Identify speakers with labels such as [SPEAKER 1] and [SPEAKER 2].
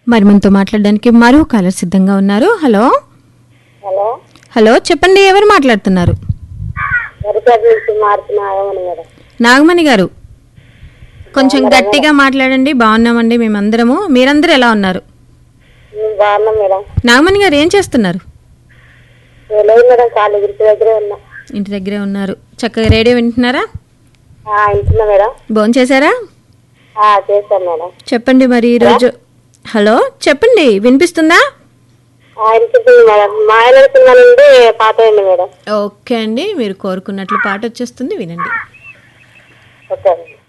[SPEAKER 1] మరి మనతో మాట్లాడడానికి మరో కాలర్ సిద్ధంగా ఉన్నారు హలో
[SPEAKER 2] హలో
[SPEAKER 1] హలో చెప్పండి ఎవరు మాట్లాడుతున్నారు
[SPEAKER 2] వరిపేట నుంచి మారుతున్నామని మేడం
[SPEAKER 1] నాగమణి గారు కొంచెం గట్టిగా మాట్లాడండి బాగున్నామండి మేమందరము మీరందరూ ఎలా ఉన్నారు
[SPEAKER 2] మేము బాగున్నాం మేడం
[SPEAKER 1] నాగమణి గారు ఏం చేస్తున్నారు
[SPEAKER 2] నేను లేదు మేడం కాలేజీ ఇంటి దగ్గరే ఉన్నా
[SPEAKER 1] ఇంటి దగ్గరే ఉన్నారు చక్కగా రేడియో వింటున్నారా
[SPEAKER 2] ఆ, వింటున్నా మేడం
[SPEAKER 1] భోజనం చేశారా
[SPEAKER 2] ఆ, చేశాను మేడం
[SPEAKER 1] చెప్పండి మరి ఈరోజు హలో చెప్పండి వినిపిస్తుందా
[SPEAKER 2] ఆ, వినిపిస్తుంది మేడం మాయల సినిమా నుండి పాత అయింది మేడం
[SPEAKER 1] ఓకే అండి మీరు కోరుకున్నట్లు పాట వచ్చేస్తుంది వినండి
[SPEAKER 2] ఓకే